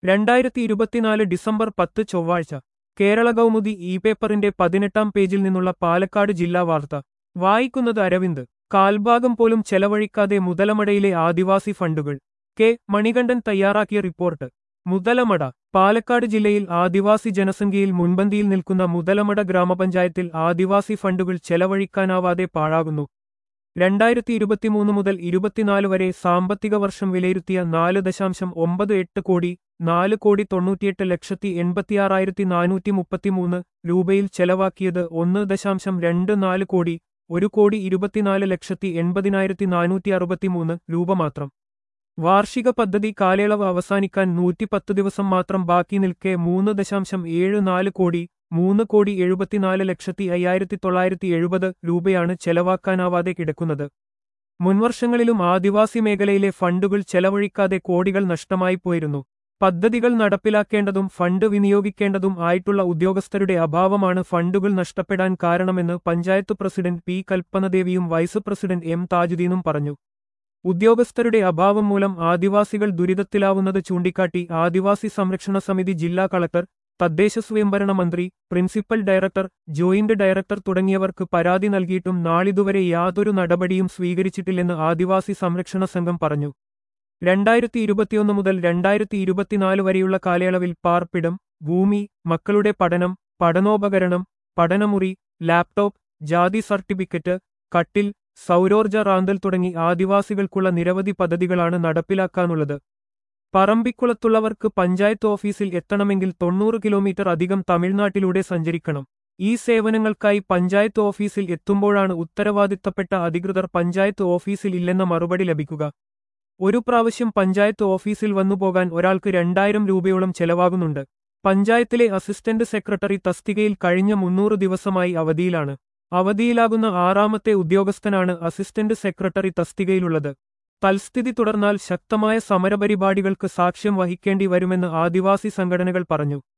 രണ്ടായിരത്തി ഇരുപത്തിനാല് ഡിസംബർ പത്ത് ചൊവ്വാഴ്ച കേരള കൗമുദി ഇ പേപ്പറിന്റെ പതിനെട്ടാം പേജിൽ നിന്നുള്ള പാലക്കാട് ജില്ലാ വാർത്ത വായിക്കുന്നത് അരവിന്ദ് കാൽഭാഗം പോലും ചെലവഴിക്കാതെ മുതലമടയിലെ ആദിവാസി ഫണ്ടുകൾ കെ മണികണ്ഠൻ തയ്യാറാക്കിയ റിപ്പോർട്ട് മുതലമട പാലക്കാട് ജില്ലയിൽ ആദിവാസി ജനസംഖ്യയിൽ മുൻപന്തിയിൽ നിൽക്കുന്ന മുതലമട ഗ്രാമപഞ്ചായത്തിൽ ആദിവാസി ഫണ്ടുകൾ ചെലവഴിക്കാനാവാതെ പാഴാകുന്നു രണ്ടായിരത്തി ഇരുപത്തിമൂന്ന് മുതൽ ഇരുപത്തിനാല് വരെ സാമ്പത്തിക വർഷം വിലയിരുത്തിയ നാല് ദശാംശം ഒമ്പത് എട്ട് കോടി നാല് കോടി തൊണ്ണൂറ്റിയെട്ട് ലക്ഷത്തി എൺപത്തിയാറായിരത്തി നാനൂറ്റി മുപ്പത്തിമൂന്ന് രൂപയിൽ ചെലവാക്കിയത് ഒന്ന് ദശാംശം രണ്ട് നാല് കോടി ഒരു കോടി ഇരുപത്തിനാല് ലക്ഷത്തി എൺപതിനായിരത്തി നാനൂറ്റി അറുപത്തിമൂന്ന് രൂപ മാത്രം വാർഷിക പദ്ധതി കാലയളവ് അവസാനിക്കാൻ നൂറ്റിപ്പത്ത് ദിവസം മാത്രം ബാക്കി നിൽക്കെ മൂന്ന് ദശാംശം ഏഴ് നാല് കോടി മൂന്ന് കോടി എഴുപത്തിനാല് ലക്ഷത്തി അയ്യായിരത്തി തൊള്ളായിരത്തി എഴുപത് രൂപയാണ് ചെലവാക്കാനാവാതെ കിടക്കുന്നത് മുൻവർഷങ്ങളിലും ആദിവാസി മേഖലയിലെ ഫണ്ടുകൾ ചെലവഴിക്കാതെ കോടികൾ നഷ്ടമായി പോയിരുന്നു പദ്ധതികൾ നടപ്പിലാക്കേണ്ടതും ഫണ്ട് വിനിയോഗിക്കേണ്ടതും ആയിട്ടുള്ള ഉദ്യോഗസ്ഥരുടെ അഭാവമാണ് ഫണ്ടുകൾ നഷ്ടപ്പെടാൻ കാരണമെന്ന് പഞ്ചായത്ത് പ്രസിഡന്റ് പി കൽപ്പനദേവിയും വൈസ് പ്രസിഡന്റ് എം താജുദ്ദീനും പറഞ്ഞു ഉദ്യോഗസ്ഥരുടെ അഭാവം മൂലം ആദിവാസികൾ ദുരിതത്തിലാവുന്നത് ചൂണ്ടിക്കാട്ടി ആദിവാസി സംരക്ഷണ സമിതി ജില്ലാ കളക്ടർ തദ്ദേശ സ്വയംഭരണ മന്ത്രി പ്രിൻസിപ്പൽ ഡയറക്ടർ ജോയിന്റ് ഡയറക്ടർ തുടങ്ങിയവർക്ക് പരാതി നൽകിയിട്ടും നാളിതുവരെ യാതൊരു നടപടിയും സ്വീകരിച്ചിട്ടില്ലെന്ന് ആദിവാസി സംരക്ഷണ സംഘം പറഞ്ഞു രണ്ടായിരത്തി ഇരുപത്തിയൊന്ന് മുതൽ രണ്ടായിരത്തി ഇരുപത്തിനാല് വരെയുള്ള കാലയളവിൽ പാർപ്പിടം ഭൂമി മക്കളുടെ പഠനം പഠനോപകരണം പഠനമുറി ലാപ്ടോപ്പ് ജാതി സർട്ടിഫിക്കറ്റ് കട്ടിൽ സൗരോർജ റാന്തൽ തുടങ്ങി ആദിവാസികൾക്കുള്ള നിരവധി പദ്ധതികളാണ് നടപ്പിലാക്കാനുള്ളത് പറമ്പിക്കുളത്തുള്ളവർക്ക് പഞ്ചായത്ത് ഓഫീസിൽ എത്തണമെങ്കിൽ തൊണ്ണൂറ് കിലോമീറ്റർ അധികം തമിഴ്നാട്ടിലൂടെ സഞ്ചരിക്കണം ഈ സേവനങ്ങൾക്കായി പഞ്ചായത്ത് ഓഫീസിൽ എത്തുമ്പോഴാണ് ഉത്തരവാദിത്തപ്പെട്ട അധികൃതർ പഞ്ചായത്ത് ഓഫീസിൽ ഇല്ലെന്ന മറുപടി ലഭിക്കുക ഒരു പ്രാവശ്യം പഞ്ചായത്ത് ഓഫീസിൽ വന്നുപോകാൻ ഒരാൾക്ക് രണ്ടായിരം രൂപയോളം ചെലവാകുന്നുണ്ട് പഞ്ചായത്തിലെ അസിസ്റ്റന്റ് സെക്രട്ടറി തസ്തികയിൽ കഴിഞ്ഞ മുന്നൂറ് ദിവസമായി അവധിയിലാണ് അവധിയിലാകുന്ന ആറാമത്തെ ഉദ്യോഗസ്ഥനാണ് അസിസ്റ്റന്റ് സെക്രട്ടറി തസ്തികയിലുള്ളത് തൽസ്ഥിതി തുടർന്നാൽ ശക്തമായ സമരപരിപാടികൾക്ക് സാക്ഷ്യം വഹിക്കേണ്ടി വരുമെന്ന് ആദിവാസി സംഘടനകൾ പറഞ്ഞു